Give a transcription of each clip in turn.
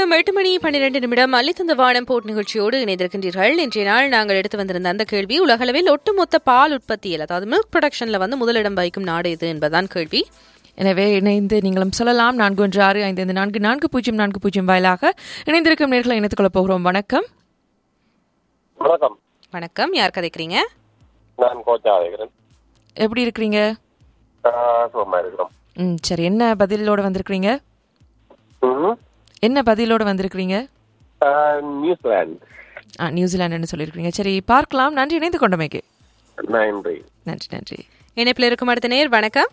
நேரம் எட்டு மணி பன்னிரண்டு நிமிடம் அள்ளித்தந்த வானம் போட் நிகழ்ச்சியோடு இணைந்திருக்கின்றீர்கள் இன்றைய நாள் நாங்கள் எடுத்து வந்திருந்த அந்த கேள்வி உலகளவில் ஒட்டுமொத்த பால் உற்பத்தியில் அதாவது மில்க் ப்ரொடக்ஷன்ல வந்து முதலிடம் வகிக்கும் நாடு எது என்பதுதான் கேள்வி எனவே இணைந்து நீங்களும் சொல்லலாம் நான்கு ஒன்று ஆறு ஐந்து ஐந்து நான்கு நான்கு பூஜ்ஜியம் நான்கு பூஜ்ஜியம் வாயிலாக இணைந்திருக்கும் நேர்களை இணைத்துக் கொள்ளப் போகிறோம் வணக்கம் வணக்கம் வணக்கம் யார் கதைக்கிறீங்க நான் கோச்சா அழைக்கிறேன் எப்படி இருக்கிறீங்க சுகமா இருக்கிறோம் ம் சரி என்ன பதிலோட வந்திருக்கிறீங்க ம்ஹும். என்ன பதிலோட வந்திருக்கிறீங்க ஆஹ், நியூசிலாந்து ஆ நியூசிலாண்டுன்னு சொல்லியிருக்கிறீங்க சரி பார்க்கலாம் நன்றி இணைந்து கொண்டமைக்கு நன்றி நன்றி நன்றி இணைப்பில் இருக்கும் அடுத்த நேர் வணக்கம்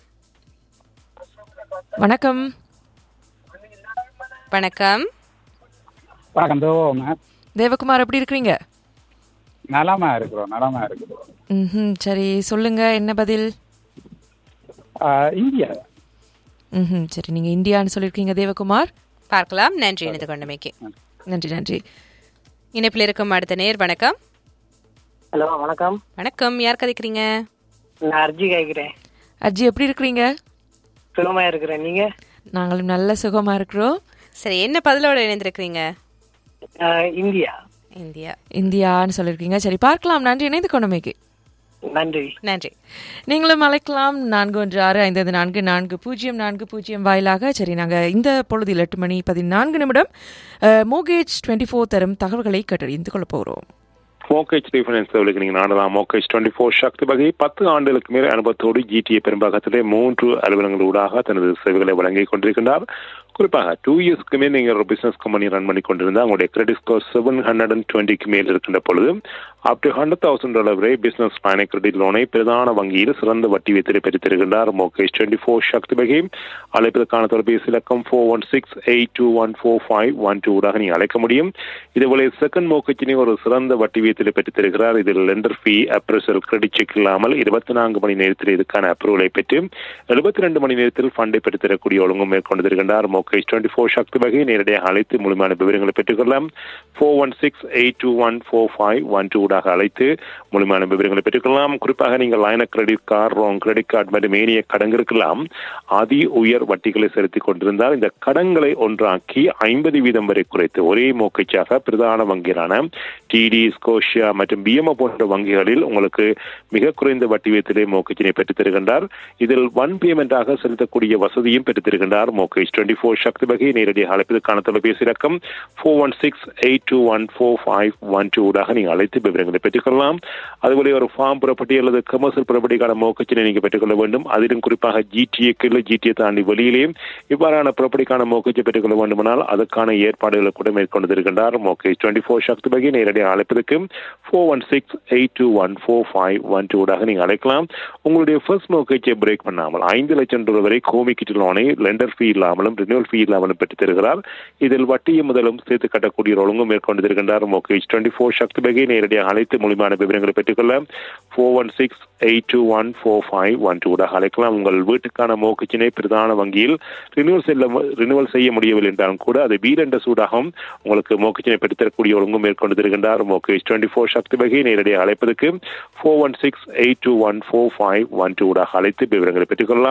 வணக்கம் வணக்கம் வணக்கம் தோமா தேவகுமார் எப்படி இருக்கிறீங்க நலமா இருக்கிறோம் நலமா இருக்கிறோம் ம் சரி சொல்லுங்க என்ன பதில் ஆஹ் இந்தியா ம் சரி நீங்கள் இந்தியான்னு சொல்லியிருக்கீங்க தேவகுமார் பார்க்கலாம் நன்றி இணைந்து கொண்டமைக்கு நன்றி நன்றி இணைப்பில் இருக்கும் அடுத்த நேர் வணக்கம் ஹலோ வணக்கம் வணக்கம் யார் கதைக்கிறீங்க நான் அர்ஜி கேட்குறேன் அஜி எப்படி இருக்கிறீங்க சுகமா இருக்கிறேன் நீங்க நாங்களும் நல்ல சுகமா இருக்கிறோம் சரி என்ன பதிலோட இணைந்திருக்கிறீங்க ஆஹ் இந்தியா இந்தியா இந்தியான்னு சொல்லியிருக்கீங்க சரி பார்க்கலாம் நன்றி இணைந்து கொண்டமைக்கு நன்றி நன்றி நீங்களும் அழைக்கலாம் நான்கு ஒன்று ஆறு ஐந்து ஐந்து நான்கு நான்கு பூஜ்ஜியம் நான்கு பூஜ்ஜியம் வாயிலாக சரி நாங்கள் இந்த பொழுதில் எட்டு மணி பதினான்கு நிமிடம் மோகேஜ் டுவெண்ட்டி ஃபோர் தரும் தகவல்களை கேட்டறிந்து கொள்ள போகிறோம் மோகேஜ் ரீஃபைனான்ஸ் சேவைகளுக்கு நீங்கள் நாடலாம் மோகேஜ் டுவெண்ட்டி ஃபோர் சக்தி வகை பத்து ஆண்டுகளுக்கு மேல் அனுபவத்தோடு ஜிடிஏ பெரும்பாகத்திலே மூன்று அலுவலங்களூடாக தனது சேவைகளை வழங்கிக் கொண்டிருக்கின்றார் குறிப்பாக டூ இயர்ஸ்க்கு மேல் நீங்கள் ஒரு பிசினஸ் கம்பெனி ரன் பண்ணி கொண்டிருந்தால் உங்களுடைய credit score seven hundred and டுவெண்ட்டிக்கு மேல் இருக்கின்ற பொழுது up to hundred thousand dollar வரை பிசினஸ் பயண கிரெடிட் லோனை பிரதான வங்கியில் சிறந்த வட்டி வைத்திரு பெற்றுத்திருக்கின்றார் மோகேஷ் டுவெண்ட்டி ஃபோர் சக்தி வகை அழைப்பதற்கான தொலைபேசி இலக்கம் four one six eight two one four five one two ஊடாக நீங்கள் அழைக்க முடியும் இதுபோல செகண்ட் மோகேஜினை ஒரு சிறந்த வட்டி வீதத்தில் பெற்றுத்தருகிறார் இதில் lender fee appraisal credit check இல்லாமல் இருபத்தி நான்கு மணி நேரத்தில் இதுக்கான அப்ரூவலை பெற்று எழுபத்தி ரெண்டு மணி நேரத்தில் ஃபண்டை பெற்றுத்தரக்கூடிய ஒழுங்கும் மேற்கொண்டிருக்கின்றார் மோகேஷ் டுவெண்ட்டி ஃபோர் சக்தி வகை நேரடியாக அழைத்து முழுமையான விவரங்களை பெற்றுக்கொள்ளலாம் four one six eight two one four five one two ஊடாக அழைத்து முழுமையான விவரங்களை பெற்றுக்கொள்ளலாம் குறிப்பாக நீங்கள் line credit card wrong credit card மற்றும் ஏனைய கடன்களுக்கெல்லாம் அதி உயர் வட்டிகளை செலுத்திக் கொண்டிருந்தால் இந்த கடன்களை ஒன்றாக்கி ஐம்பது வீதம் வரை குறைத்து ஒரே மோக்கைச்சாக பிரதான வங்கிகளான டிடி ஸ்கோஷியா மற்றும் பிஎம்ஓ போன்ற வங்கிகளில் உங்களுக்கு மிக குறைந்த வட்டி வீதத்திலே மோக்கச்சினை பெற்றுத் தருகின்றார் இதில் ஒன் பேமெண்டாக செலுத்தக்கூடிய வசதியும் பெற்றுத் தருகின்றார் மோகேஜ் டுவெண்ட்டி ஃபோர் சக்தி வகை நேரடியாக அழைப்பதற்கான தொலைபேசி இலக்கம் four one six eight two one four five one two ஊடாக நீங்கள் அழைத்து விவரங்களை பெற்றுக்கொள்ளலாம் அதுபோல ஒரு ஃபார்ம் ப்ராப்பர்ட்டி அல்லது கமர்ஷியல் ப்ராப்பர்ட்டிக்கான மோக்கச்சினை நீங்கள் பெற்றுக்கொள்ள வேண்டும் அதிலும் குறிப்பாக ஜிடிஏக்கு இல்லை ஜிடிஏ தாண்டி வெளியிலேயும் இவ்வாறான ப்ராப்பர்ட்டிக்கான மோக்கச்சை பெற்றுக்கொள்ள வேண்டுமானால் அதற்கான ஏற்பாடுகளை கூட மேற்கொண்டிருக்கின்றார் மோகேஜ் டுவெண்ட்டி ஃபோர் சக்தி வகை நேரடியாக அழைப்பதற்கு four one six eight two one four five one two ஊடாக நீங்கள் அழைக்கலாம் உங்களுடைய ஃபர்ஸ்ட் மோக்கேஜை பிரேக் பண்ணாமல் ஐந்து லட்சம் டாலர் வரை கோமிக்கிட்டு லோனை லெண்டர் ஃபீ இல்லாமலும் ரினியூவல் ஃபீ இல்லாமலும் பெற்றுத் தருகிறார் இதில் வட்டியும் முதலும் சேர்த்து கட்டக்கூடிய ஒரு ஒழுங்கும் மேற்கொண்டிருக்கின்றார் மோகேஜ் டுவெண்ட்டி ஃபோர் சக்தி வகை நேரடியாக அழைத்து முழுமையான விவரங்களை பெற்றுக்கொள்ள four one six eight two one four five one two ஊடாக அழைக்கலாம் உங்கள் வீட்டுக்கான மோகச்சினை பிரதான வங்கியில் ரினியூவல் செல்ல ரினியூவல் செய்ய முடியவில்லை என்றாலும் கூட அது வீரண்ட சூடாகவும் உங்களுக்கு மோகச்சினை பெற்றுத்தரக்கூடிய ஒழுங்கும் மேற்கொண்டிருக்கின்றார் மோகேஜ் டுவெண்ட்டி ஃபோர் சக்தி வகை நேரடியாக அழைப்பதற்கு four one six eight two one four five one two ஊடாக அழைத்து விவரங்களை பெற்றுக்கொள்ளலாம்